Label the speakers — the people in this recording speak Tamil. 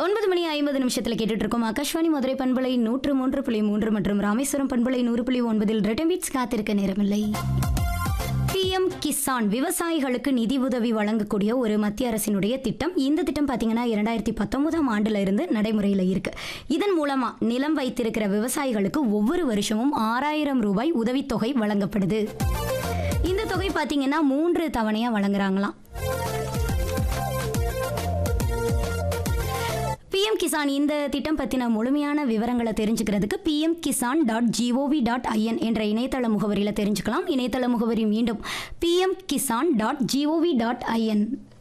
Speaker 1: ஒன்பது மணி ஐம்பது நிமிஷத்தில் கேட்டுட்டு இருக்கோம் ஆகாஷ்வாணி மதுரை பண்பலை நூற்று மூன்று புள்ளி மூன்று மற்றும் ராமேஸ்வரம் பண்பலை நூறு புள்ளி ஒன்பதில் ரிட்டன் பீட்ஸ் காத்திருக்க நேரமில்லை பிஎம் கிசான் விவசாயிகளுக்கு நிதி உதவி வழங்கக்கூடிய ஒரு மத்திய அரசினுடைய திட்டம் இந்த திட்டம் பார்த்தீங்கன்னா இரண்டாயிரத்தி பத்தொன்பதாம் ஆண்டுல இருந்து நடைமுறையில் இருக்கு இதன் மூலமா நிலம் வைத்திருக்கிற விவசாயிகளுக்கு ஒவ்வொரு வருஷமும் ஆறாயிரம் ரூபாய் உதவித்தொகை வழங்கப்படுது இந்த தொகை பார்த்தீங்கன்னா மூன்று தவணையா வழங்குறாங்களாம் பிஎம் கிசான் இந்த திட்டம் பற்றின முழுமையான விவரங்களை தெரிஞ்சுக்கிறதுக்கு PM Kisan dot G O V dot I N என்ற இணையதள முகவரியில் தெரிஞ்சுக்கலாம் இணையதள முகவரி மீண்டும் PM Kisan dot G O V dot IN